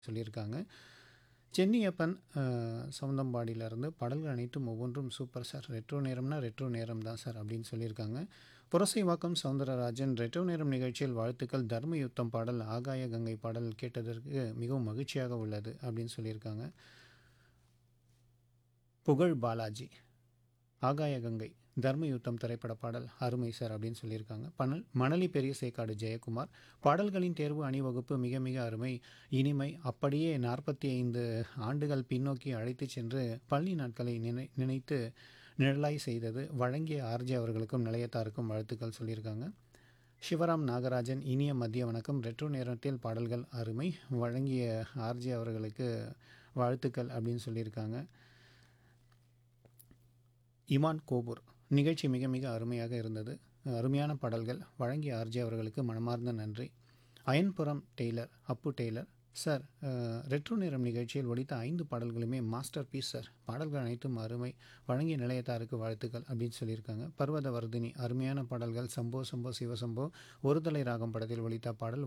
சொல்லியிருக்காங்க. சென்னியப்பன் அ சவுந்தம்பாடியிலருந்து பாடல்கள் அனைத்தும் ஒவ்வொன்றும் சூப்பர் சார். ரெட்ரோ நேரம்னா ரெட்ரோ நேரம் தான் சார் அப்படின்னு சொல்லியிருக்காங்க. புரசைவாக்கம் சவுந்தரராஜன் ரெட்ரோ நேரம் நிகழ்ச்சியில் வாழ்த்துக்கள். தர்ம யுத்தம் பாடல், ஆகாய கங்கை பாடல் கேட்டதற்கு மிகவும் மகிழ்ச்சியாக உள்ளது அப்படின்னு சொல்லியிருக்காங்க. புகழ் பாலாஜி ஆகாய கங்கை, தர்ம யுத்தம் திரைப்பட பாடல் அருமை சார் அப்படின்னு சொல்லியிருக்காங்க. பனல் மணலி பெரிய சேக்காடு ஜெயக்குமார் பாடல்களின் தேர்வு அணிவகுப்பு மிக மிக அருமை, இனிமை. அப்படியே 45 ஆண்டுகள் பின்னோக்கி அழைத்துச் சென்று பள்ளி நாட்களை நினை நினைத்து நிழலாய் செய்தது. வழங்கிய ஆர்ஜே அவர்களுக்கும் நிலையத்தாருக்கும் வாழ்த்துக்கள் சொல்லியிருக்காங்க. சிவராம் நாகராஜன் இனிய மதிய வணக்கம். ரெட்ரோ நேரத்தில் பாடல்கள் அருமை. வழங்கிய ஆர்ஜே அவர்களுக்கு வாழ்த்துக்கள் அப்படின்னு சொல்லியிருக்காங்க. இமான் கோபூர் நிகழ்ச்சி மிக மிக அருமையாக இருந்தது. அருமையான பாடல்கள். வழங்கிய ஆர்ஜே அவர்களுக்கு மனமார்ந்த நன்றி. Ayanpuram tailor Appu tailor sir அ ரெட்ரோ நேரம் நிகழ்ச்சியில் ஒலித்த 5 பாடல்களுமே மாஸ்டர் பீஸ் சார். பாடல்கள் அனைத்தும் அருமை. வழங்கிய நிலையத்தாருக்கு வாழ்த்துக்கள் அப்படின்னு சொல்லியிருக்காங்க. பர்வதவர்தினி அருமையான பாடல்கள். சம்போ சம்போ சிவசம்போ, ஒருதலை ராகம் படத்தில் ஒலித்த பாடல்